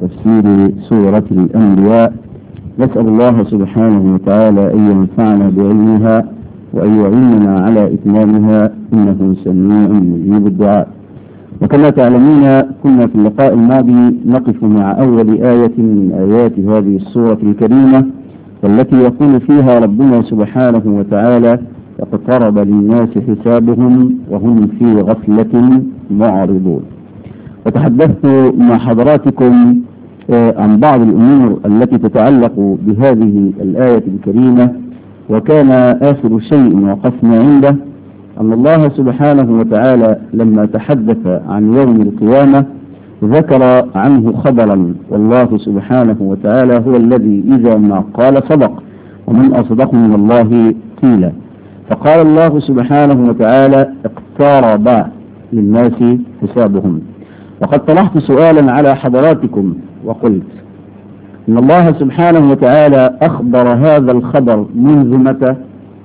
تفسير سورة الأنبياء نسأل الله سبحانه وتعالى أن ينفعنا بعلمها وأن يعيننا على إتمامها إنه سميع مجيب الدعاء وكما تعلمون كنا في اللقاء الماضي نقف مع أول آية من آيات هذه السورة الكريمة والتي يقول فيها ربنا سبحانه وتعالى اقترب للناس حسابهم وهم في غفلة معرضون وتحدثت مع حضراتكم عن بعض الأمور التي تتعلق بهذه الآية الكريمة وكان آخر شيء وقفنا عنده أن الله سبحانه وتعالى لما تحدث عن يوم القيامة ذكر عنه خبرا والله سبحانه وتعالى هو الذي إذا ما قال صدق ومن أصدق من الله قيلا فقال الله سبحانه وتعالى اقترب للناس حسابهم وقد طرحت سؤالا على حضراتكم وقلت إن الله سبحانه وتعالى أخبر هذا الخبر منذ متى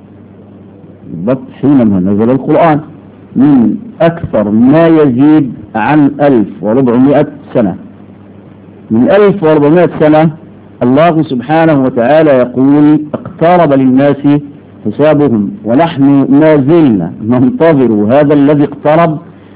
بالضبط حينما نزل القرآن من أكثر ما يزيد عن 1400 سنة من 1400 سنة الله سبحانه وتعالى يقول اقترب للناس حسابهم ونحن ما زلنا ننتظر هذا الذي اقترب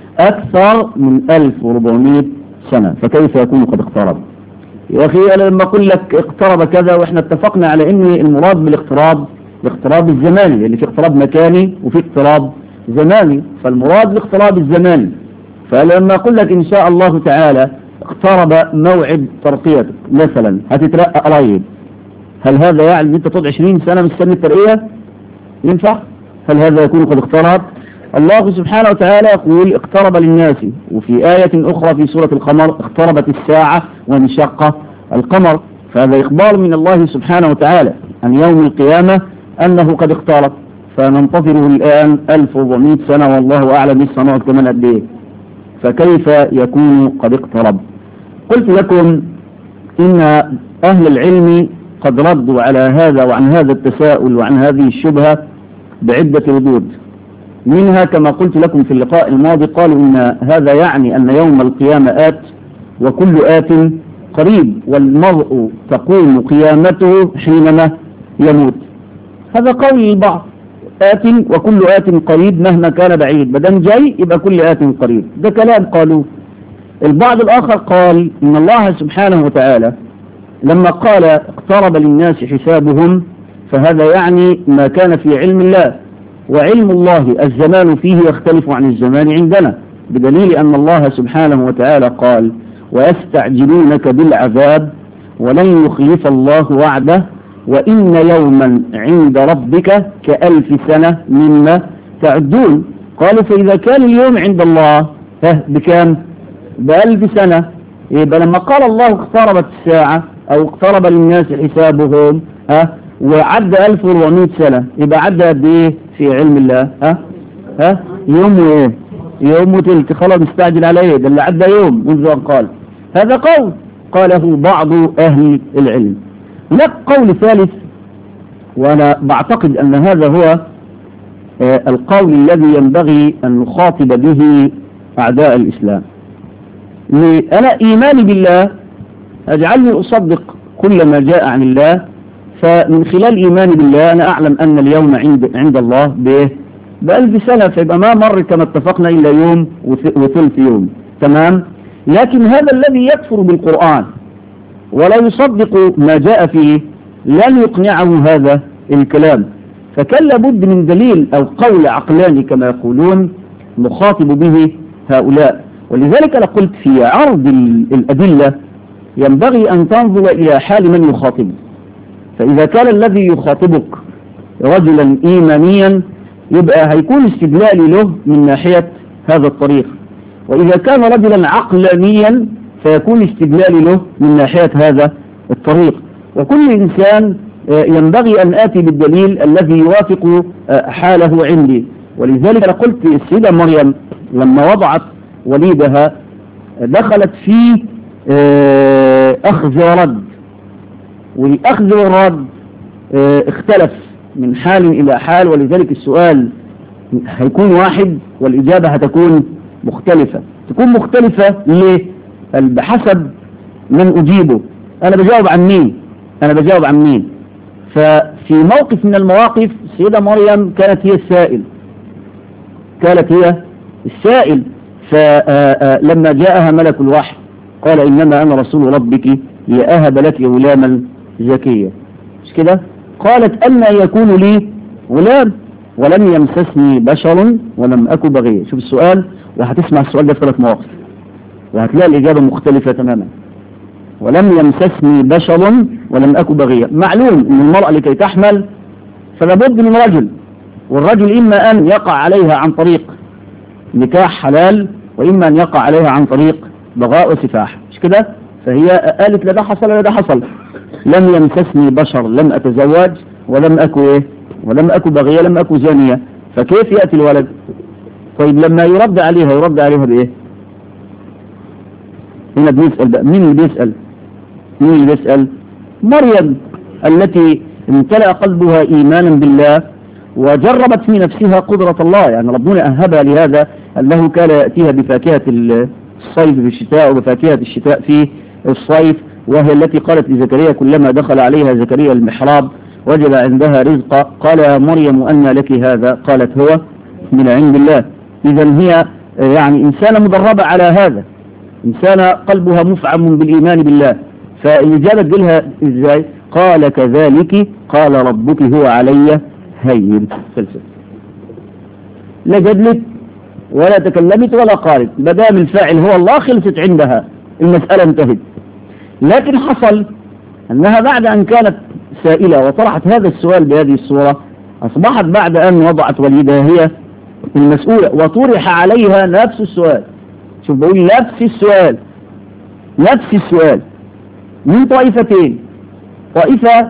أكثر من 1400 سنة فكيف يكون قد اقترب يا أخي أنا لما أقول لك اقترب كذا وإحنا اتفقنا على أن المراد بالاقتراب الاقتراب الزماني لأن في اقتراب مكاني وفي اقتراب زماني فالمراد الاقتراب الزماني فلما أقول لك إن شاء الله تعالى اقترب موعد ترقيتك مثلا هتترقى قريب هل هذا يعني ان انت تقعد 20 سنة مستني الترقية ينفع هل هذا يكون قد اقترب الله سبحانه وتعالى يقول اقترب للناس وفي آية أخرى في سورة القمر اقتربت الساعة وانشق القمر فهذا إخبار من الله سبحانه وتعالى عن يوم القيامة أنه قد اقترب فننتظره الآن 1400 سنة والله أعلم لسه نقعد كمان قد إيه فكيف يكون قد اقترب قلت لكم إن أهل العلم قد ردوا على هذا وعن هذا التساؤل وعن هذه الشبهة بعدة ردود منها كما قلت لكم في اللقاء الماضي قالوا إن هذا يعني أن يوم القيامة آت وكل آت قريب والمرء تقوم قيامته حينما يموت هذا قول البعض آت وكل آت قريب مهما كان بعيد بدن جاي يبقى كل آت قريب ده كلام قالوه البعض الآخر قال إن الله سبحانه وتعالى لما قال اقترب للناس حسابهم فهذا يعني ما كان في علم الله وعلم الله الزمان فيه يختلف عن الزمان عندنا بدليل أن الله سبحانه وتعالى قال ويستعجلونك بالعذاب ولن يخلف الله وعده وإن يوما عند ربك كألف سنة مما تعدون قالوا فإذا كان اليوم عند الله ها بكام بألف سنة يبقى لما قال الله اقتربت الساعة أو اقترب للناس حسابهم ها وعد 1400 سنة يبقى عدى قد ايه في علم الله ها ها يوم وايه يوم وتلت خلاص مستعجل على ايه ده اللي عدى يوم منذ ان قال هذا قول قاله بعض اهل العلم هناك قول ثالث وانا بعتقد ان هذا هو آه القول الذي ينبغي ان نخاطب به اعداء الاسلام انا ايماني بالله اجعلني اصدق كل ما جاء عن الله فمن خلال إيماني بالله أنا أعلم أن اليوم عند, عند الله بإيه بألف سنة فيبقى ما مر كما اتفقنا إلا يوم وثلث يوم تمام لكن هذا الذي يكفر بالقرآن ولا يصدق ما جاء فيه لن يقنعه هذا الكلام فكان لابد من دليل أو قول عقلاني كما يقولون نخاطب به هؤلاء ولذلك أنا قلت في عرض الأدلة ينبغي أن تنظر إلى حال من يخاطبه فإذا كان الذي يخاطبك رجلا إيمانيا يبقى هيكون استدلالي له من ناحية هذا الطريق وإذا كان رجلا عقلانيا فيكون استدلالي له من ناحية هذا الطريق وكل إنسان ينبغي أن آتي بالدليل الذي يوافق حاله عندي ولذلك أنا قلت السيدة مريم لما وضعت وليدها دخلت في أخذ ورد والأخذ والرد اه اختلف من حال إلى حال ولذلك السؤال هيكون واحد والإجابة هتكون مختلفة تكون مختلفة ليه؟ بحسب من أجيبه أنا بجاوب عن مين أنا بجاوب عن مين ففي موقف من المواقف السيدة مريم كانت هي السائل كانت هي السائل فلما جاءها ملك الوحي قال إنما أنا رسول ربك لأهب لك غلاما زكيا مش كده قالت أن يكون لي غلام ولم يمسسني بشر ولم أكو بغيا شوف السؤال وهتسمع السؤال ده في ثلاث مواقف وهتلاقي الإجابة مختلفة تماما ولم يمسسني بشر ولم أكو بغيا معلوم أن المرأة لكي تحمل فلا بد من رجل والرجل إما أن يقع عليها عن طريق نكاح حلال وإما أن يقع عليها عن طريق بغاء وسفاح مش كده فهي قالت لا ده حصل ولا ده حصل لم يمسسني بشر لم أتزوج ولم أكو إيه ولم أكو بغية لم أكو زانية فكيف يأتي الولد طيب لما يرد عليها يرد عليها بإيه هنا بنسأل بقى مين اللي بيسأل مين اللي بيسأل مريم التي امتلأ قلبها إيمانا بالله وجربت في نفسها قدرة الله يعني ربنا أهبها لهذا أنه كان يأتيها بفاكهة الصيف في الشتاء وبفاكهة الشتاء في الصيف وهي التي قالت لزكريا كلما دخل عليها زكريا المحراب وجد عندها رزقا قال يا مريم أن لك هذا قالت هو من عند الله إذا هي يعني إنسانة مدربة على هذا إنسانة قلبها مفعم بالإيمان بالله فالإجابة لها إزاي قال كذلك قال ربك هو علي هين فلسفة لا جدلت ولا تكلمت ولا قالت بدام الفاعل هو الله خلصت عندها المسألة انتهت لكن حصل أنها بعد أن كانت سائلة وطرحت هذا السؤال بهذه الصورة أصبحت بعد أن وضعت والدها هي المسؤولة وطرح عليها نفس السؤال شوف بقول نفس السؤال نفس السؤال من طائفتين طائفة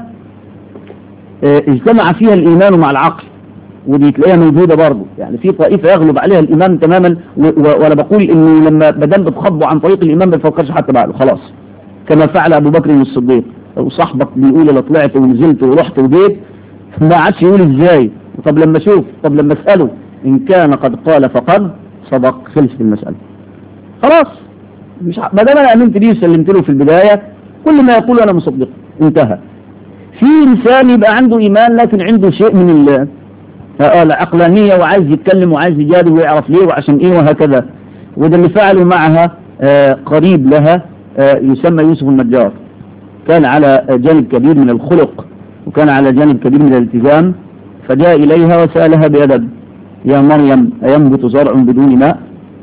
اجتمع فيها الإيمان مع العقل ودي تلاقيها موجودة برضه يعني في طائفة يغلب عليها الإيمان تماما وأنا بقول إنه لما بدل بتخبوا عن طريق الإيمان ما بيفكرش حتى بعده خلاص كما فعل أبو بكر الصديق لو صاحبك بيقول أنا طلعت ونزلت ورحت وجيت ما عادش يقول إزاي طب لما أشوف طب لما أسأله إن كان قد قال فقد صدق خلصت المسألة خلاص مش ع... ما دام أنا آمنت بيه وسلمت له في البداية كل ما يقول أنا مصدق انتهى في إنسان يبقى عنده إيمان لكن عنده شيء من ال العقلانية وعايز يتكلم وعايز يجادل ويعرف ليه وعشان إيه وهكذا وده اللي فعله معها آه قريب لها آه يسمى يوسف النجار كان على جانب كبير من الخلق وكان على جانب كبير من الالتزام فجاء إليها وسألها بأدب يا مريم أينبت زرع بدون ماء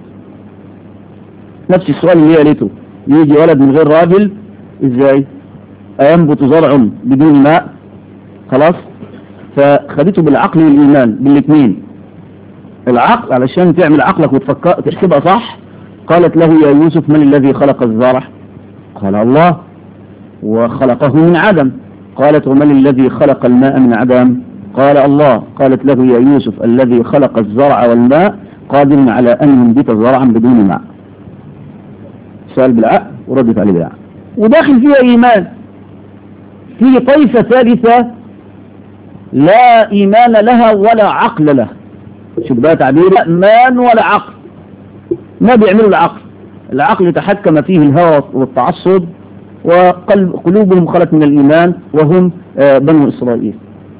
نفس السؤال اللي هي قالته يجي ولد من غير راجل ازاي أينبت زرع بدون ماء خلاص فخدته بالعقل والإيمان بالاثنين العقل علشان تعمل عقلك وتفكر تحسبها صح قالت له يا يوسف من الذي خلق الزرع قال الله وخلقه من عدم قالت ومن الذي خلق الماء من عدم قال الله قالت له يا يوسف الذي خلق الزرع والماء قادر على أن ينبت زرعا بدون ماء سؤال بالعقل وردت عليه بالعقل وداخل فيها إيمان في طائفة ثالثة لا إيمان لها ولا عقل لها شوف بقى تعبير لا إيمان ولا عقل ما بيعملوا العقل العقل تحكم فيه الهوى والتعصب وقلب قلوبهم خلت من الإيمان وهم بنو إسرائيل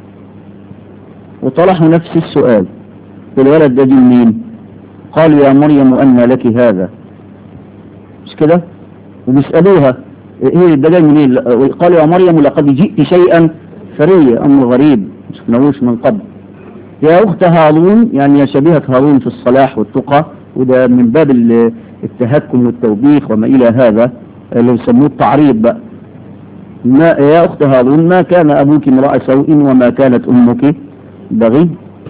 وطرحوا نفس السؤال الولد ده جن مين قالوا يا مريم أن لك هذا مش كده وبيسألوها ايه ده جاي منين قالوا يا مريم لقد جئت شيئا فريا أمر غريب ما شفناهوش من قبل يا أخت هارون يعني يا شبيهة هارون في الصلاح والتقى وده من باب التهكم والتوبيخ وما إلى هذا اللي يسموه التعريض بقى ما يا أخت هارون ما كان أبوك امرأة سوء وما كانت أمك بغي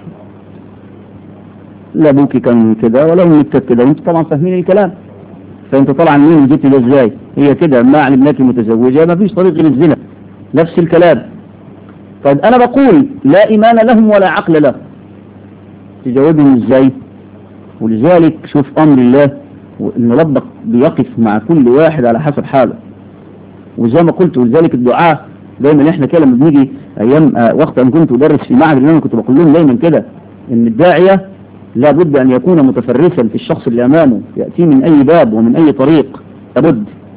لا أبوك كان كده ولا أمك كده وأنت طبعا فاهمين الكلام فأنت طالع منين وجبت ده إزاي هي كده ما علمناك متزوجة ما فيش طريق للزنا نفس الكلام طيب أنا بقول لا إيمان لهم ولا عقل لهم تجاوبهم إزاي ولذلك شوف أمر الله وإن ربك بيقف مع كل واحد على حسب حاله وزي ما قلت ولذلك الدعاء دايما احنا كده لما بنيجي ايام آه وقت ان كنت ادرس في معهد انا كنت بقول لهم دايما كده ان الداعيه لابد ان يكون متفرسا في الشخص اللي امامه ياتي من اي باب ومن اي طريق لابد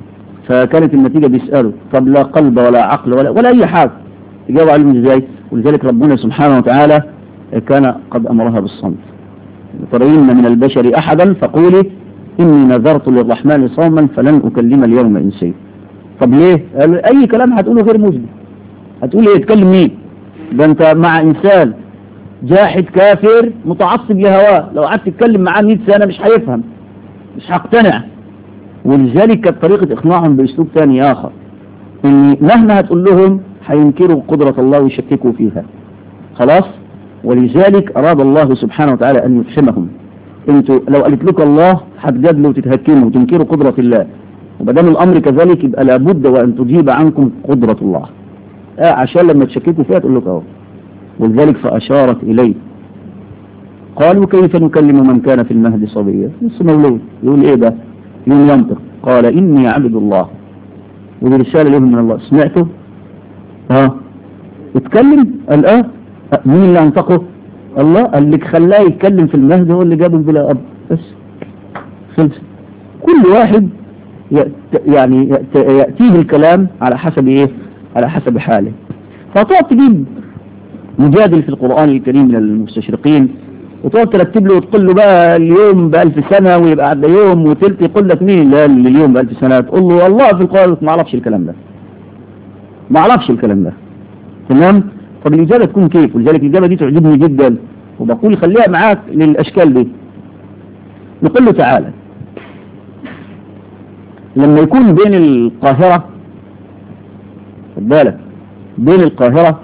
فكانت النتيجة بيسألوا طب لا قلب ولا عقل ولا, ولا أي حاجة يجاوب عليهم ازاي ولذلك ربنا سبحانه وتعالى كان قد أمرها بالصمت ترين من البشر أحدا فقولي إني نذرت للرحمن صوما فلن أكلم اليوم إنسيا طب ليه قالوا أي كلام هتقوله غير مجدي هتقول ايه تكلم مين ده انت مع انسان جاحد كافر متعصب لهواه لو قعدت تتكلم معاه 100 سنة مش هيفهم مش هقتنع ولذلك كانت طريقة اقناعهم باسلوب ثاني اخر ان مهما هتقول لهم هينكروا قدرة الله ويشككوا فيها خلاص ولذلك اراد الله سبحانه وتعالى ان يفهمهم انتوا لو قالت لك الله هتجادلوا وتتهكموا وتنكروا قدرة الله وبدام الامر كذلك يبقى لابد وان تجيب عنكم قدرة الله آه عشان لما تشككوا فيها تقول لك اهو ولذلك فاشارت اليه قالوا كيف نكلم من كان في المهد صبيا لسه مولود يقول ايه ده يوم ينطق قال اني عبد الله ودي رساله لهم من الله سمعته ها اتكلم قال اه مين اللي انطقه الله قال لك خلاه يتكلم في المهد هو اللي جابه بلا اب بس خلص كل واحد يأت يعني يأت يأتيه الكلام على حسب ايه على حسب حاله فتقعد تجيب مجادل في القرآن الكريم من المستشرقين وتقعد ترتب له وتقول له بقى اليوم بألف سنة ويبقى عدى يوم وتلت يقول لك مين اللي قال اليوم بألف سنة تقول له والله في القرآن ما اعرفش الكلام ده ما اعرفش الكلام ده تمام طب الإجابة تكون كيف ولذلك الإجابة دي تعجبني جدا وبقول خليها معاك للأشكال دي نقول له تعالى لما يكون بين القاهرة خد بالك بين القاهرة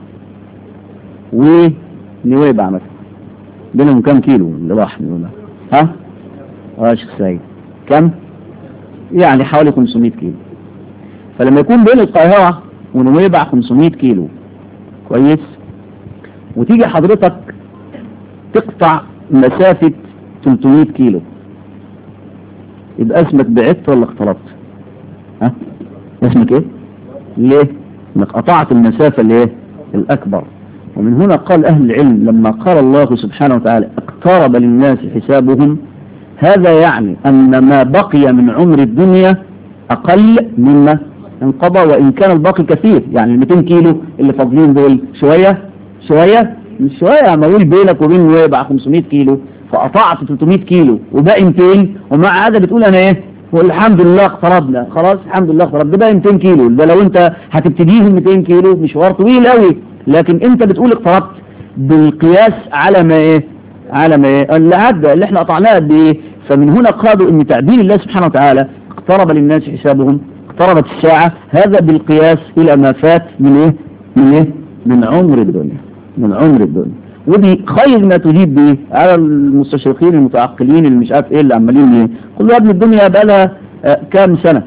ونويبع مثلا بينهم كم كيلو اللي راح نويبع ها؟ اه شيخ سعيد كم؟ يعني حوالي 500 كيلو فلما يكون بين القاهرة ونويبع 500 كيلو كويس وتيجي حضرتك تقطع مسافة 300 كيلو يبقى اسمك بعدت ولا اقتربت ها اسمك ايه ليه انك قطعت المسافة اللي ايه الاكبر ومن هنا قال اهل العلم لما قال الله سبحانه وتعالى اقترب للناس حسابهم هذا يعني ان ما بقي من عمر الدنيا اقل مما انقضى وان كان الباقي كثير يعني ال 200 كيلو اللي فاضلين دول شوية شوية مش شوية عمال بينك وبين نويبع 500 كيلو فقطعت 300 كيلو وباقي 200 ومع هذا بتقول انا ايه والحمد لله اقتربنا خلاص الحمد لله اقترب ده بقى 200 كيلو ده لو انت هتبتديهم 200 كيلو مشوار طويل قوي لكن انت بتقول اقتربت بالقياس على ما ايه على ما ايه اللي عدى اللي احنا قطعناه قد ايه فمن هنا قالوا ان تعديل الله سبحانه وتعالى اقترب للناس حسابهم اقتربت الساعة هذا بالقياس الى ما فات من ايه من ايه من عمر الدنيا من عمر الدنيا ودي خير ما تجيب به على المستشرقين المتعقلين اللي مش عارف ايه اللي عمالين ايه قل له يا ابن الدنيا بقى لها آه كام سنة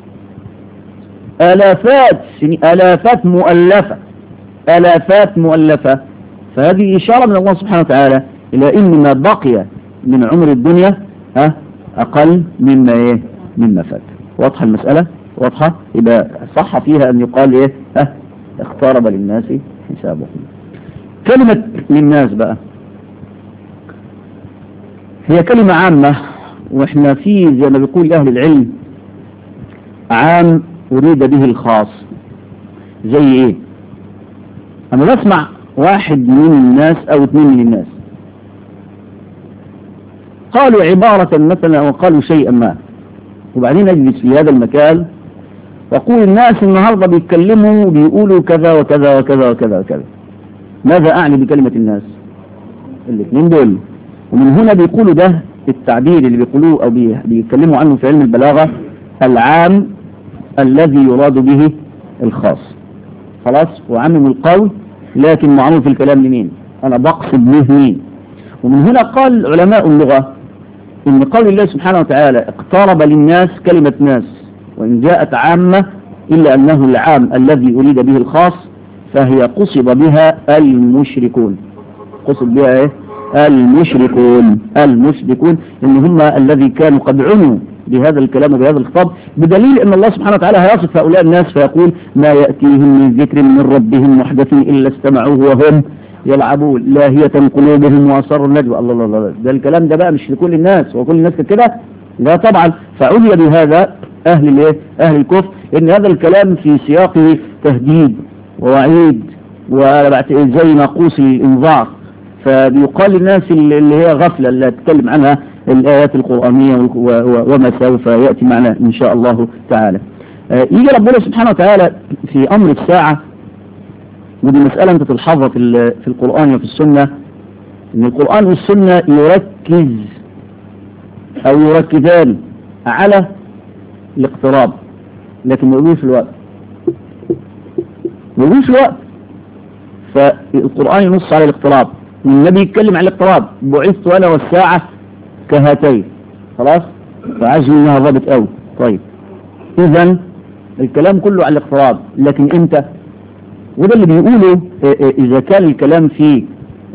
آلافات سنين آلافات مؤلفة آلافات مؤلفة فهذه إشارة من الله سبحانه وتعالى إلى إن ما بقي من عمر الدنيا ها أقل مما إيه مما فات واضحة المسألة واضحة يبقى صح فيها أن يقال إيه ها اقترب للناس حسابهم كلمة للناس بقى هي كلمة عامة واحنا في زي ما بيقول اهل العلم عام اريد به الخاص زي ايه انا بسمع واحد من الناس او اثنين من الناس قالوا عبارة مثلا وقالوا شيئا ما وبعدين اجلس في هذا المكان واقول الناس النهاردة بيتكلموا وبيقولوا كذا وكذا وكذا وكذا وكذا ماذا أعني بكلمة الناس الاثنين دول ومن هنا بيقولوا ده التعبير اللي بيقولوه أو بيتكلموا عنه في علم البلاغة العام الذي يراد به الخاص خلاص وعمم القول لكن معروف في الكلام لمين أنا بقصد به مين ومن هنا قال علماء اللغة إن قول الله سبحانه وتعالى اقترب للناس كلمة ناس وإن جاءت عامة إلا أنه العام الذي أريد به الخاص فهي قصد بها المشركون قصد بها ايه المشركون المشركون ان هم الذي كانوا قد عنوا بهذا الكلام وبهذا الخطاب بدليل ان الله سبحانه وتعالى هيصف هؤلاء الناس فيقول ما يأتيهم من ذكر من ربهم محدث إلا استمعوه وهم يلعبون لاهية قلوبهم وأصروا النجوى الله الله الله ده الكلام ده بقى مش لكل الناس وكل الناس كده لا طبعا فعلي بهذا أهل الايه أهل الكفر إن هذا الكلام في سياقه تهديد ووعيد وزي ناقوس الإنذار فبيقال للناس اللي هي غفلة اللي تتكلم عنها الآيات القرآنية وما سوف يأتي معنا إن شاء الله تعالى يجي ربنا سبحانه وتعالى في أمر الساعة ودي مسألة أنت تلحظها في, في القرآن وفي السنة إن القرآن والسنة يركز أو يركزان على الاقتراب لكن ما يقولوش الوقت ما يقولوش الوقت فالقرآن ينص على الاقتراب والنبي يتكلم عن الاقتراب بعثت أنا والساعة كهاتين خلاص فعزم انها ضابط قوي طيب اذا الكلام كله على الاقتراب لكن امتى وده اللي بيقوله اذا كان الكلام فيه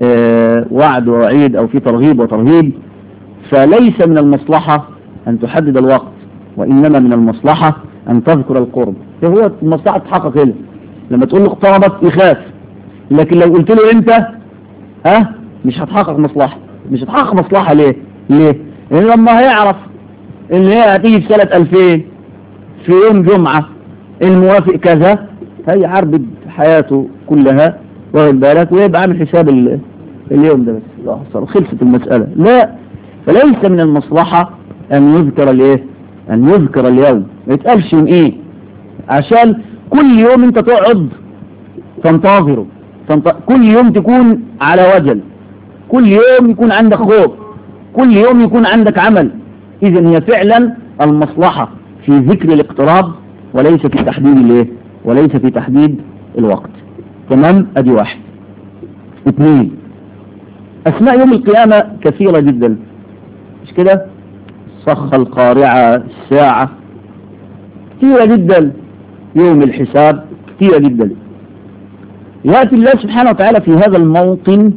وعد ووعيد او فيه ترغيب وترهيب فليس من المصلحة ان تحدد الوقت وانما من المصلحة ان تذكر القرب هو المصلحة تحقق هنا لما تقول له اقتربت يخاف لكن لو قلت له امتى ها مش هتحقق مصلحة مش هتحقق مصلحة ليه ليه لان لما هيعرف ان هي هتيجي في سنة 2000 في يوم جمعة الموافق كذا هيعربد حياته كلها واخد بالك ويبقى عامل حساب اليوم ده بس خلصت المسألة لا فليس من المصلحة ان يذكر الايه ان يذكر اليوم ما يتقالش من ايه عشان كل يوم انت تقعد تنتظره تنت... كل يوم تكون على وجل كل يوم يكون عندك خوف كل يوم يكون عندك عمل اذا هي فعلا المصلحة في ذكر الاقتراب وليس في تحديد الايه وليس في تحديد الوقت تمام ادي واحد اثنين اسماء يوم القيامة كثيرة جدا مش كده الصخة القارعة الساعة كثيرة جدا يوم الحساب كثيرة جدا يأتي الله سبحانه وتعالى في هذا الموطن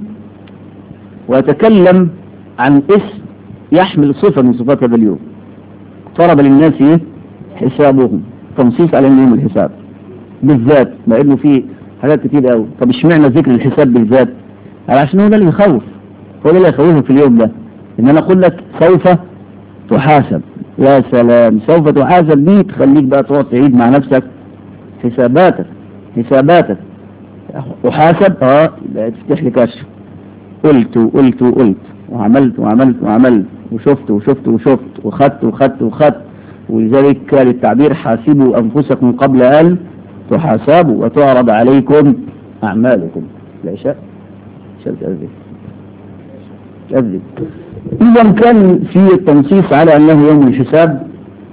ويتكلم عن اسم يحمل صفة من صفات هذا اليوم اقترب للناس ايه حسابهم تنصيص على يوم الحساب بالذات مع انه فيه حاجات كتير قوي طب اشمعنى ذكر الحساب بالذات عشان هو ده اللي يخوف هو ده اللي يخوفك في اليوم ده ان انا اقول لك سوف تحاسب يا سلام سوف تحاسب دي تخليك بقى تقعد تعيد مع نفسك حساباتك حساباتك احاسب اه تفتح لي كشف قلت وقلت وقلت وعملت وعملت وعملت وشفت وشفت وشفت وخدت وخدت وخدت ولذلك كان التعبير حاسبوا أنفسكم قبل أن تحاسبوا وتعرض عليكم أعمالكم العشاء عشاء تأذن تأذن إذا كان في التنصيص على أنه يوم الحساب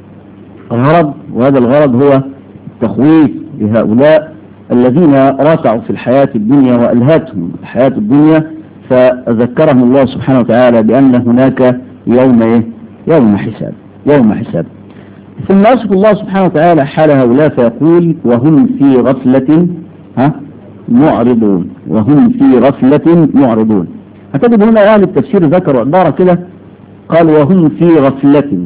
غرض وهذا الغرض هو التخويف لهؤلاء الذين ركعوا في الحياة الدنيا وألهتهم الحياة الدنيا فذكرهم الله سبحانه وتعالى بأن هناك يوم إيه؟ يوم حساب يوم حساب ثم يصف الله سبحانه وتعالى حال هؤلاء فيقول وهم في غفلة ها معرضون وهم في غفلة معرضون هتجد هنا أهل التفسير ذكروا عبارة كده قال وهم في غفلة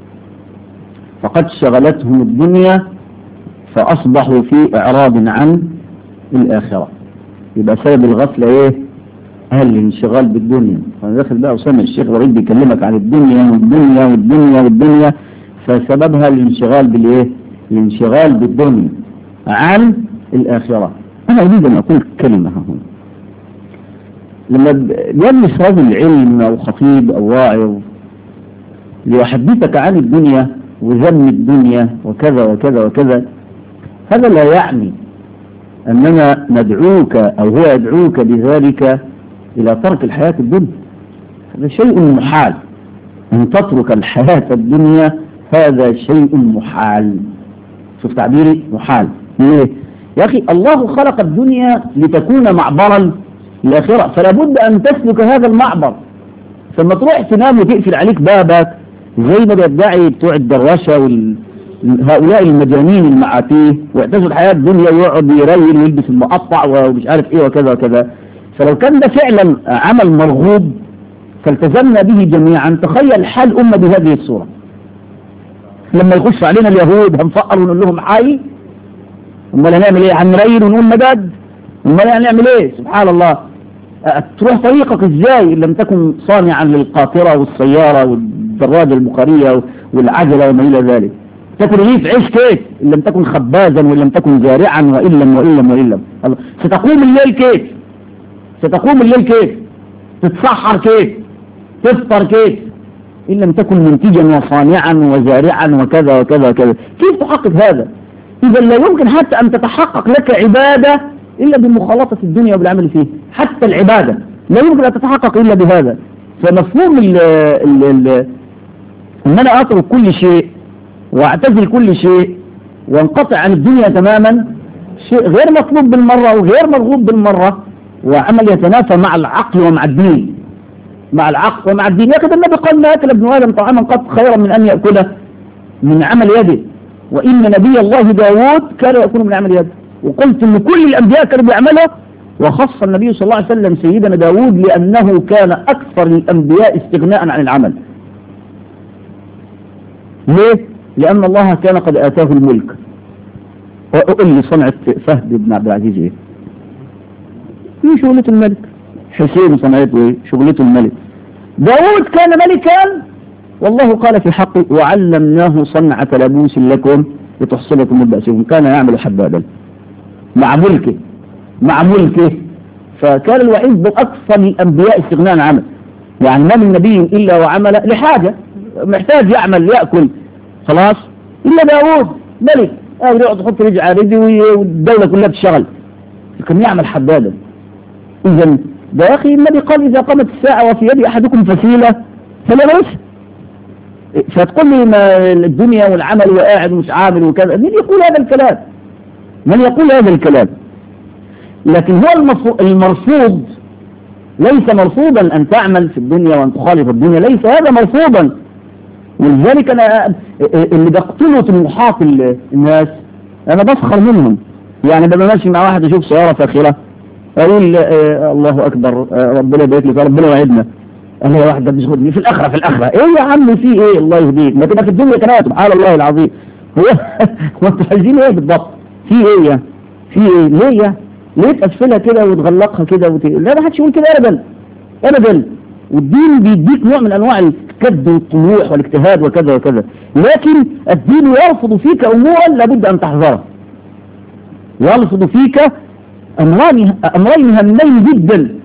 فقد شغلتهم الدنيا فأصبحوا في إعراض عن الآخرة يبقى سبب الغفلة إيه أهل الانشغال بالدنيا أنا داخل بقى وسامع الشيخ وريد بيكلمك عن الدنيا والدنيا والدنيا والدنيا فسببها الانشغال بالايه الانشغال بالدنيا عن الآخرة أنا أريد أن أقول كلمة هنا لما يجلس رجل علم أو خطيب أو واعظ ليحدثك عن الدنيا وذم الدنيا وكذا وكذا وكذا هذا لا يعني أننا ندعوك أو هو يدعوك بذلك إلى ترك الحياة الدنيا هذا شيء محال أن تترك الحياة الدنيا هذا شيء محال شوف تعبيري محال ليه يا أخي الله خلق الدنيا لتكون معبرا للآخرة فلا بد أن تسلك هذا المعبر فلما تروح تنام وتقفل عليك بابك زي ما بيدعي بتوع الدروشة وال... هؤلاء المجانين المعاتيه واعتزوا الحياة الدنيا ويقعد يريل ويلبس المقطع ومش عارف ايه وكذا وكذا فلو كان ده فعلا عمل مرغوب فالتزمنا به جميعا تخيل حال أمة بهذه الصورة لما يخش علينا اليهود هنفقر ونقول لهم حي امال هنعمل ايه هنريل ونقول مدد امال هنعمل ايه سبحان الله تروح طريقك ازاي ان لم تكن صانعا للقاطرة والسيارة والدراجة البخارية والعجلة وما الى ذلك تاكل رغيف عيش كيف ان لم تكن خبازا وان لم تكن زارعا وان لم وان لم وان لم الله. ستقوم الليل كيف ستقوم الليل كيف تتسحر كيف تفطر كيف ان لم تكن منتجا وصانعا وزارعا وكذا وكذا وكذا كيف تحقق هذا اذا لا يمكن حتى ان تتحقق لك عباده الا بمخالطه الدنيا وبالعمل فيه حتى العباده لا يمكن ان تتحقق الا بهذا فمفهوم ال ال ال ان انا اترك كل شيء واعتزل كل شيء وانقطع عن الدنيا تماما شيء غير مطلوب بالمرة وغير مرغوب بالمرة وعمل يتنافى مع العقل ومع الدين مع العقل ومع الدين يا كده النبي قال ما أكل ابن آدم طعاما قط خيرا من أن يأكله من عمل يده وإن نبي الله داود كان يأكل من عمل يده وقلت إن كل الأنبياء كانوا بيعملوا وخص النبي صلى الله عليه وسلم سيدنا داود لأنه كان أكثر الأنبياء استغناء عن العمل ليه؟ لأن الله كان قد آتاه الملك وأقول لي صنعة فهد بن عبد العزيز إيه؟ في شغلة الملك حسين صنعته إيه؟ شغلته الملك داود كان ملكا والله قال في حقه وعلمناه صنعة لبوس لكم لتحصلكم من بأسكم كان يعمل حبابا مع ملكه مع ملكه فكان الوحيد بأكثر الأنبياء استغناء عن عمل يعني ما من نبي إلا وعمل لحاجة محتاج يعمل يأكل خلاص إلا داوود ملك قاعد يقعد يحط رجع على رجلي والدولة كلها بتشتغل كان يعمل حدادا إذا ده يا أخي النبي قال إذا قامت الساعة وفي يد أحدكم فسيلة فلا بس فتقول لي ما الدنيا والعمل وقاعد ومش عامل وكذا مين يقول هذا الكلام من يقول هذا الكلام لكن هو المرفوض ليس مرفوضا أن تعمل في الدنيا وأن تخالف الدنيا ليس هذا مرفوضا ولذلك أنا اللي بقتله طموحات الناس أنا بسخر منهم يعني ببقى ماشي مع واحد أشوف سيارة فاخرة أقول آه الله أكبر آه ربنا يبارك لك ربنا وعدنا أنا يا واحد ده بيشغلني في الآخرة في الآخرة إيه يا عم في إيه الله يهديك ما تبقى في الدنيا كمان سبحان الله العظيم هو هو أنتوا عايزين إيه بالضبط في إيه يا في إيه ليه يا ليه تقفلها كده وتغلقها كده وت... لا ما حدش يقول كده أبدا أبدا والدين بيديك نوع من أنواع الكد والطموح والاجتهاد وكذا وكذا لكن الدين يرفض فيك أمورا لابد أن تحذرها يرفض فيك أمرين أمرين هامين جدا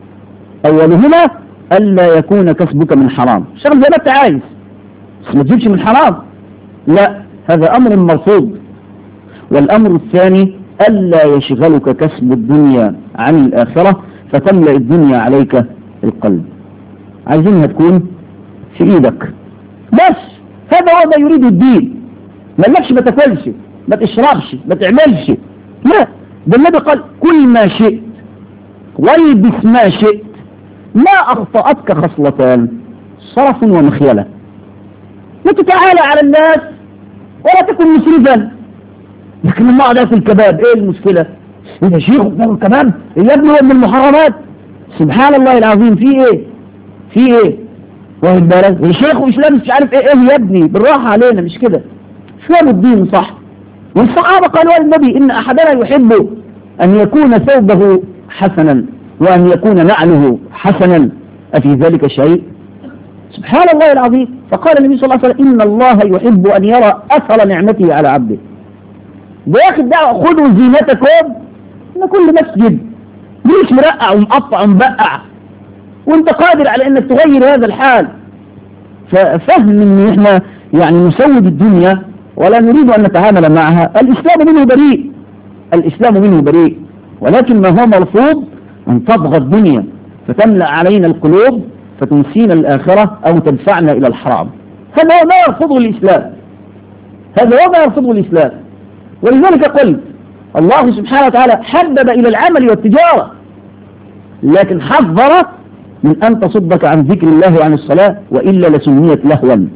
أولهما ألا يكون كسبك من حرام اشتغل زي ما أنت عايز بس ما تجيبش من حرام لا هذا أمر مرفوض والأمر الثاني ألا يشغلك كسب الدنيا عن الآخرة فتملأ الدنيا عليك القلب عايزينها تكون في ايدك بس هذا هو ما يريد الدين ما لكش ما تاكلش ما تشربش ما تعملش لا ده النبي قال كل ما شئت والبس ما شئت ما اخطأتك خصلتان صرف ومخيلة لا تتعالى على الناس ولا تكن مسرفا لكن ما اقعد اكل كباب ايه المشكلة ايه يا شيخ كمان يا ابني هو من المحرمات سبحان الله العظيم في ايه في ايه واخد بالك يا شيخ مش لابس مش عارف ايه ايه يا ابني بالراحه علينا مش كده فهموا الدين صح والصحابه قالوا النبي ان احدنا يحب ان يكون ثوبه حسنا وان يكون نعله حسنا افي ذلك شيء سبحان الله العظيم فقال النبي صلى الله عليه وسلم ان الله يحب ان يرى اثر نعمته على عبده بياخد دعوه خذوا زينتكم ان كل مسجد ليش مرقع ومقطع ومبقع وانت قادر على انك تغير هذا الحال ففهم ان احنا يعني نسود الدنيا ولا نريد ان نتعامل معها الاسلام منه بريء الاسلام منه بريء ولكن ما هو مرفوض ان تطغى الدنيا فتملأ علينا القلوب فتنسينا الآخرة أو تدفعنا إلى الحرام هذا هو ما يرفضه الإسلام هذا هو ما يرفضه الإسلام ولذلك قلت الله سبحانه وتعالى حبب إلى العمل والتجارة لكن حذر من أن تصدك عن ذكر الله وعن الصلاة وإلا لسميت لهوا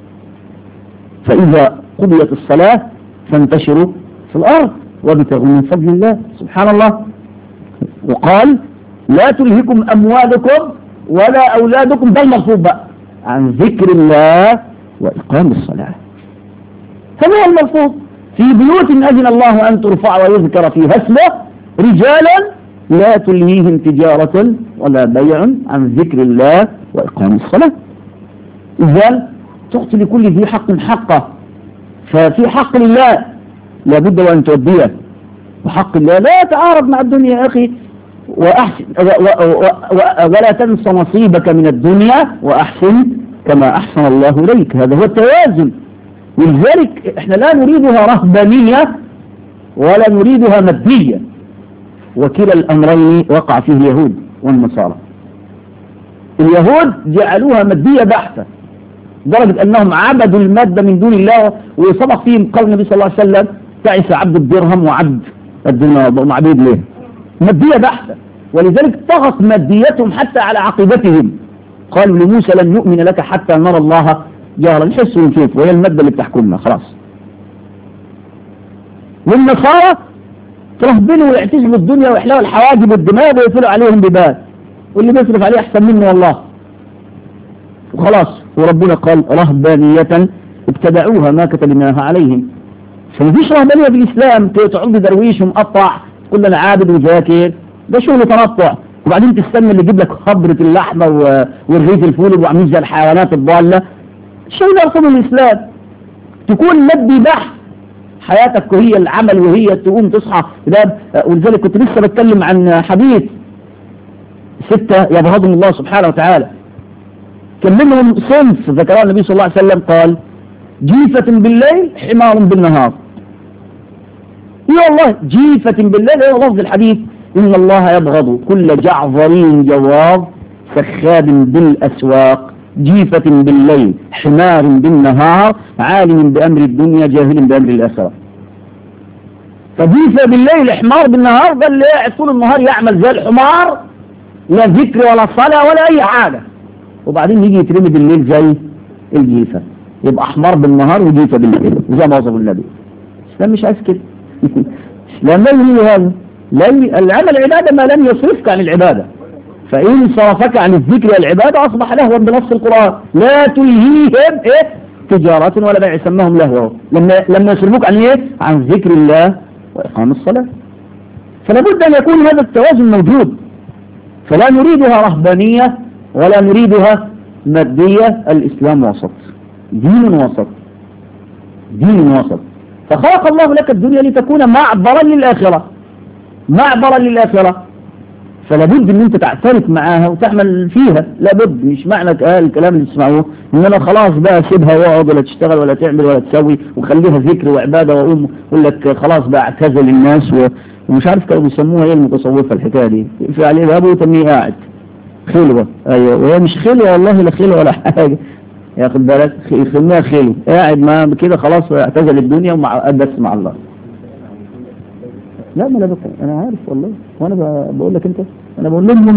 فإذا قضيت الصلاة فانتشروا في الأرض وابتغوا من فضل الله سبحان الله وقال لا تلهكم أموالكم ولا أولادكم ده المرفوض بقى عن ذكر الله وإقام الصلاة هذا هو المرفوض في بيوت أذن الله أن ترفع ويذكر فيها اسمه رجالا لا تلهيهم تجارة ولا بيع عن ذكر الله وإقام الصلاة إذن تعطي لكل ذي حق حقه ففي حق لله لابد وأن تؤديه وحق الله لا يتعارض مع الدنيا يا أخي وأحسن و و و و ولا تنس نصيبك من الدنيا وأحسن كما أحسن الله إليك هذا هو التوازن ولذلك احنا لا نريدها رهبانية ولا نريدها مادية وكلا الأمرين وقع فيه اليهود والنصارى اليهود جعلوها مادية بحتة لدرجة أنهم عبدوا المادة من دون الله وسبق فيهم قول النبي صلى الله عليه وسلم تعس عبد الدرهم وعبد الدنيا ومعبيد ليه مادية بحتة ولذلك طغت ماديتهم حتى على عقيدتهم قالوا لموسى لن نؤمن لك حتى نرى الله جهرا نحس ونشوف وهي المادة اللي بتحكمنا خلاص والنصارى ترهبنوا ويعتزلوا الدنيا ويحلوا الحواجب والدماغ ويقفلوا عليهم بباب واللي بيصرف عليه احسن منه والله وخلاص وربنا قال رهبانية ابتدعوها ما كتبناها عليهم فمفيش رهبانية في الإسلام تقعد درويش ومقطع تقول انا عابد وذاكر ده شغل تنطع وبعدين تستنى اللي يجيب لك خبرة اللحمة والرغيف الفول وعاملين زي الحيوانات الضالة شيء لا يرفض الإسلام تكون مادي بحث حياتك وهي العمل وهي تقوم تصحى ده ولذلك كنت لسه بتكلم عن حديث ستة يبغضهم الله سبحانه وتعالى كان منهم صنف ذكرها النبي صلى الله عليه وسلم قال جيفة بالليل حمار بالنهار يا الله جيفة بالليل هو لفظ الحديث إن الله يبغض كل جعظري جواب سخاب بالأسواق جيفة بالليل حمار بالنهار عالم بأمر الدنيا جاهل بأمر الآخرة فجيفة بالليل حمار بالنهار ده اللي قاعد طول النهار يعمل زي الحمار لا ذكر ولا صلاة ولا أي حاجة وبعدين يجي يترمي بالليل زي الجيفة يبقى حمار بالنهار وجيفة بالليل زي ما وصف النبي الإسلام مش عايز كده الإسلام لا يريد هذا لا العمل عبادة ما لم يصرفك عن العبادة فإن صرفك عن الذكر والعبادة أصبح لهوا بنص القرآن لا تلهيهم إيه تجارة ولا بيع سماهم لهوا لما لما يصرفوك عن إيه عن ذكر الله وإقام الصلاة فلا بد أن يكون هذا التوازن موجود فلا نريدها رهبانية ولا نريدها مادية الإسلام وسط دين وسط دين وسط فخلق الله لك الدنيا لتكون معبرا للآخرة معبرا للآخرة فلا بد ان انت تعترف معاها وتعمل فيها لابد مش معنى قال الكلام اللي تسمعوه ان انا خلاص بقى سيبها واقعد ولا تشتغل ولا تعمل ولا تسوي وخليها ذكر وعباده واقوم اقول لك خلاص بقى اعتزل الناس و... ومش عارف كانوا بيسموها ايه المتصوفه الحكايه دي في عليه باب وتميه قاعد خلوه ايوه وهي مش خلوه والله لا خلوه ولا حاجه ياخد بالك يسموها خلوه قاعد ما كده خلاص اعتزل الدنيا ومع بس مع الله لا ما انا بقى. انا عارف والله وانا بقول لك انت انا بقول لهم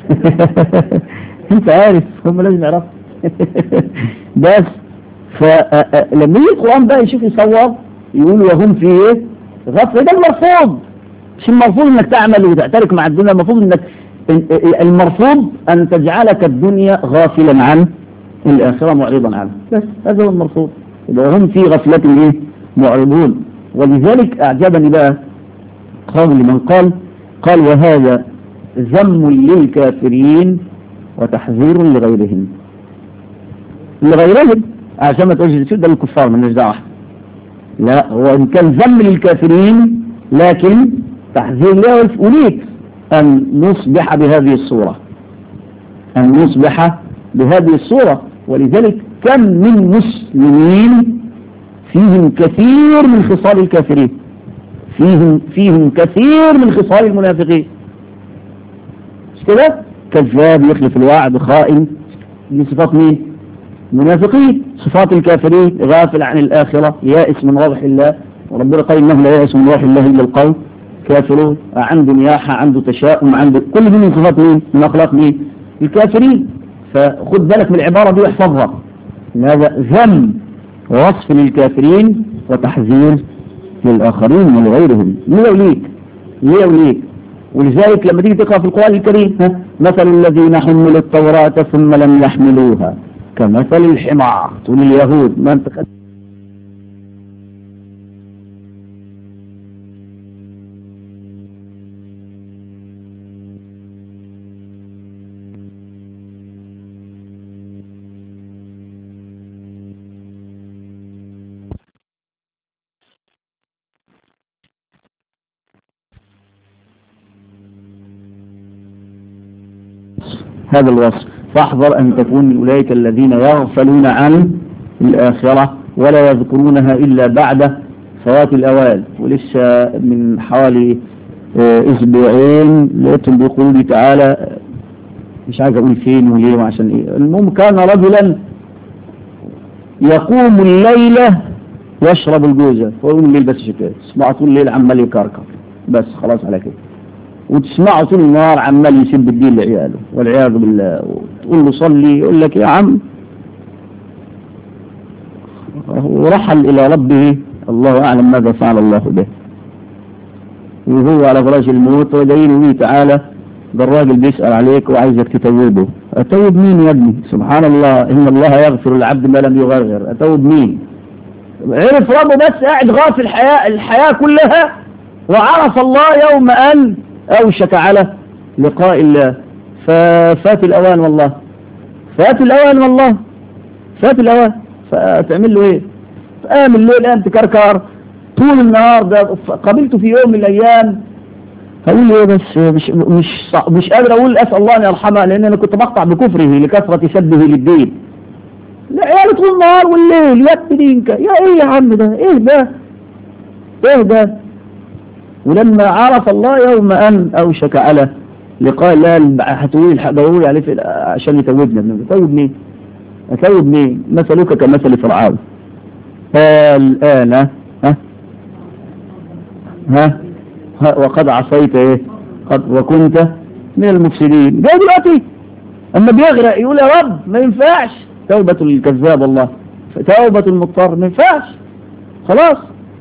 انت عارف هم لازم يعرفوا بس فلما يجي القران بقى يشوف يصور يقول وهم في ايه غفله ده المرفوض مش المرفوض انك تعمل وتعترك مع الدنيا المفروض انك المرفوض ان تجعلك الدنيا غافلا عن الاخره معرضا عنها بس هذا هو المرفوض يبقى هم في غفله ايه معرضون ولذلك اعجبني بقى قول من قال قال وهذا ذم للكافرين وتحذير لغيرهم لغيرهم عشان ما تقولش ده للكفار مالناش دعوه لا هو ان كان ذم للكافرين لكن تحذير له وليك ان نصبح بهذه الصوره ان نصبح بهذه الصوره ولذلك كم من مسلمين فيهم كثير من خصال الكافرين فيهم فيهم كثير من خصال المنافقين مش كده كذاب يخلف الوعد خائن دي صفات مين منافقين صفات الكافرين غافل عن الآخرة يائس من روح الله وربنا قال إنه لا يائس من روح الله إلا القوم كافرون عنده نياحة عنده تشاؤم عنده كل دي من صفات مين من أخلاق مين الكافرين فخد بالك من العبارة دي واحفظها هذا ذم ووصف للكافرين وتحذير للآخرين ولغيرهم ليه وليك ليه وليك ولذلك لما تيجي تقرأ في القرآن الكريم ها مثل الذين حملوا التوراة ثم لم يحملوها كمثل الحمار تقول اليهود ما انت هذا الوصف فاحذر أن تكون من أولئك الذين يغفلون عن الآخرة ولا يذكرونها إلا بعد فوات الأوان ولسه من حوالي أسبوعين لقيتهم بيقولوا لي تعالى مش عايز أقول فين وليه وعشان إيه المهم كان رجلا يقوم الليلة يشرب الجوزة فيقوم الليل بس شكاية تسمعه طول الليل عمال يكركر بس خلاص على كده وتسمعه طول النهار عمال يسب الدين لعياله والعياذ بالله وتقول له صلي يقول لك يا عم ورحل إلى ربه الله أعلم ماذا فعل الله به وهو على فراش الموت ودين به تعالى ده الراجل بيسأل عليك وعايزك تتوبه أتوب مين يا ابني سبحان الله إن الله يغفر العبد ما لم يغرغر أتوب مين عرف ربه بس قاعد غافل الحياة الحياة كلها وعرف الله يوم أن أوشك على لقاء الله ففات الأوان والله فات الأوان والله فات الأوان فتعمل له إيه قام الليل قام تكركر طول النهار ده قابلته في يوم من الأيام هقول ايه بس مش مش مش قادر اقول اسال الله ان يرحمه لان انا كنت بقطع بكفره لكثره سبه للدين لا عيال طول النهار والليل يا دينك يا ايه يا عم ده ايه ده ايه ده ولما عرف الله يوم ان اوشك على لقاء الله هتقول ضروري لي عليه عشان يتوبنا يتوب مين؟ يتوب مين؟ مثلك كمثل فرعون الان ها ها وقد عصيت ايه قد وكنت من المفسدين جاي دلوقتي اما بيغرق يقول يا رب ما ينفعش توبة الكذاب الله توبة المضطر ما ينفعش خلاص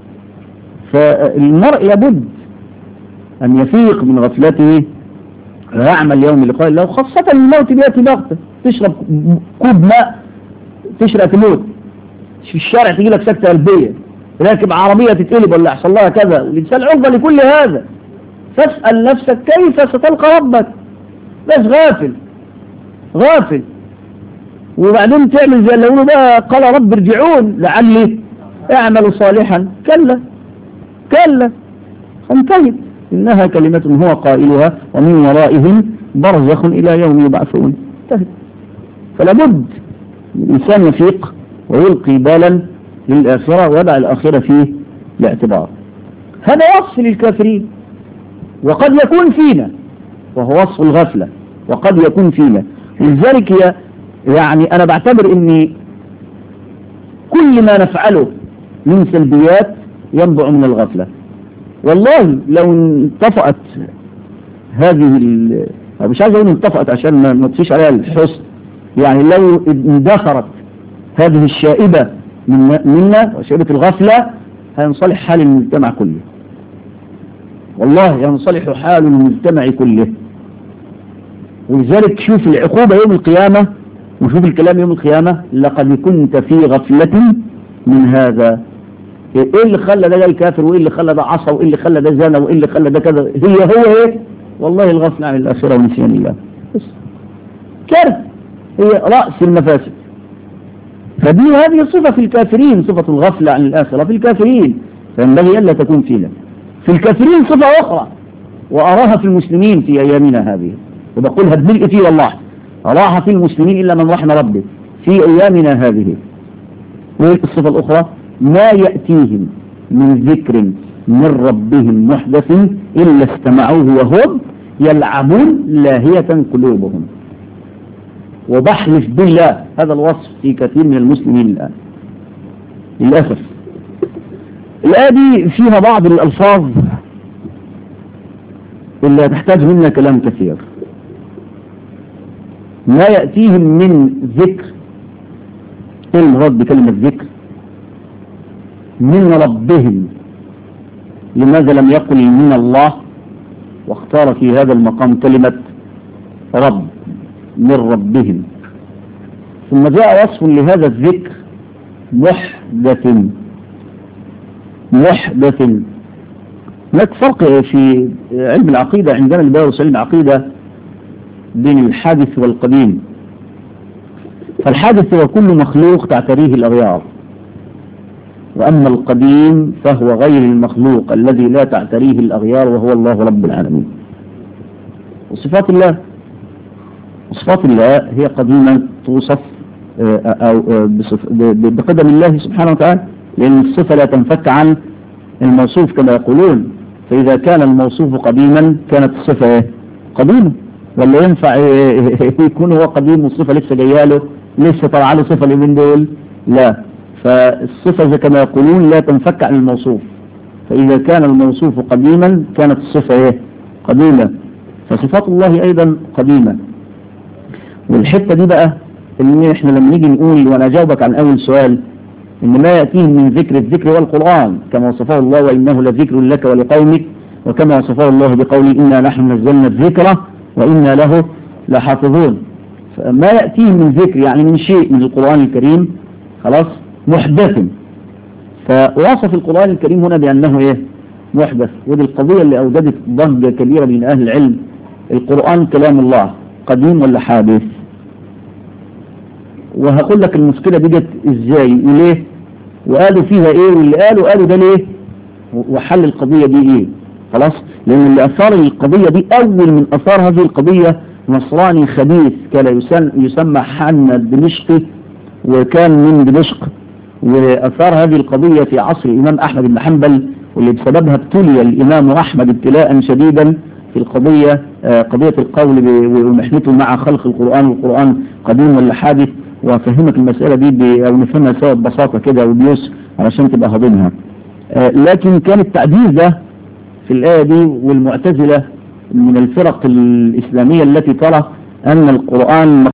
فالمرء لابد ان يفيق من غفلته ويعمل يوم لقاء الله وخاصة الموت بيأتي بغتة تشرب كوب ماء تشرب تموت في الشارع تجي لك سكتة قلبية راكب عربية تتقلب ولا يحصل لها كذا والإنسان عرضة لكل هذا فاسأل نفسك كيف ستلقى ربك بس غافل غافل وبعدين تعمل زي اللي يقولوا بقى قال رب ارجعون لعلي اعمل صالحا كلا كلا انتهت إنها كلمة هو قائلها ومن ورائهم برزخ إلى يوم يبعثون انتهت فلا بد الإنسان يفيق ويلقي بالا للآخرة ويضع الآخرة فيه الاعتبار هذا وصف للكافرين وقد يكون فينا وهو وصف الغفلة وقد يكون فينا ولذلك هي يعني أنا بعتبر أن كل ما نفعله من سلبيات ينبع من الغفلة والله لو انطفأت هذه مش عايز اقول انطفأت عشان ما نطفيش عليها الحسن يعني لو اندثرت هذه الشائبة منا وشائبة الغفلة هينصلح حال المجتمع كله والله ينصلح حال المجتمع كله ولذلك شوف العقوبة يوم القيامة وشوف الكلام يوم القيامة لقد كنت في غفلة من هذا ايه اللي خلى ده جاي كافر وايه اللي خلى ده عصى وايه اللي خلى ده زنا وايه اللي خلى ده كذا هي هو ايه والله الغفلة عن الآخرة ونسيان الله بس كارثة هي رأس المفاسد فدي هذه صفة في الكافرين صفة الغفلة عن الآخرة في الكافرين فينبغي ألا تكون فينا في الكافرين صفة أخرى وأراها في المسلمين في أيامنا هذه وبقولها بملء فيه والله أراها في المسلمين إلا من رحم ربه في أيامنا هذه وإيه الصفة الأخرى ما يأتيهم من ذكر من ربهم محدث إلا استمعوه وهم يلعبون لاهية قلوبهم وبحلف بالله هذا الوصف في كثير من المسلمين الآن للأسف الآية دي فيها بعض الألفاظ اللي تحتاج منا كلام كثير ما يأتيهم من ذكر ايه المراد بكلمة ذكر من ربهم لماذا لم يقل من الله واختار في هذا المقام كلمة رب من ربهم ثم جاء وصف لهذا الذكر محدث محدث هناك فرق في علم العقيدة عندنا اللي بيدرس علم العقيدة بين الحادث والقديم فالحادث هو كل مخلوق تعتريه الأغيار وأما القديم فهو غير المخلوق الذي لا تعتريه الأغيار وهو الله رب العالمين وصفات الله صفات الله هي قديما توصف أو بقدم الله سبحانه وتعالى لأن الصفة لا تنفك عن الموصوف كما يقولون فإذا كان الموصوف قديما كانت الصفة قديمة ولا ينفع يكون هو قديم والصفة لسه جايه له لسه طلع له صفة اليومين دول لا فالصفة كما يقولون لا تنفك عن الموصوف فإذا كان الموصوف قديما كانت الصفة ايه قديمة فصفات الله أيضا قديمة والحتة دي بقى اللي احنا لما نيجي نقول وانا اجاوبك عن اول سؤال ان ما يأتيه من ذكر الذكر والقرآن كما وصفه الله وإنه لذكر لك ولقومك وكما وصفه الله بقوله إنا نحن نزلنا الذكر وإنا له لحافظون فما يأتيه من ذكر يعني من شيء من القرآن الكريم خلاص محدث فوصف القرآن الكريم هنا بأنه إيه محدث ودي القضية اللي أوجدت ضجة كبيرة بين أهل العلم القرآن كلام الله قديم ولا حادث وهقول لك المشكلة دي جت ازاي وليه وقالوا فيها ايه واللي قالوا قالوا ده ليه وحل القضية دي ايه خلاص لان اللي اثار القضية دي اول من اثار هذه القضية نصراني خبيث كان يسمى حنا الدمشقي وكان من دمشق واثار هذه القضية في عصر الامام احمد بن حنبل واللي بسببها ابتلي الامام احمد ابتلاء شديدا في القضية قضية القول ومحنته مع خلق القرآن والقرآن قديم ولا حادث وافهمك المسألة دي او نفهمها سوا ببساطة كده وبيوس علشان تبقى هضمها لكن كان التعديل ده في الآية دي والمعتزلة من الفرق الإسلامية التي ترى أن القرآن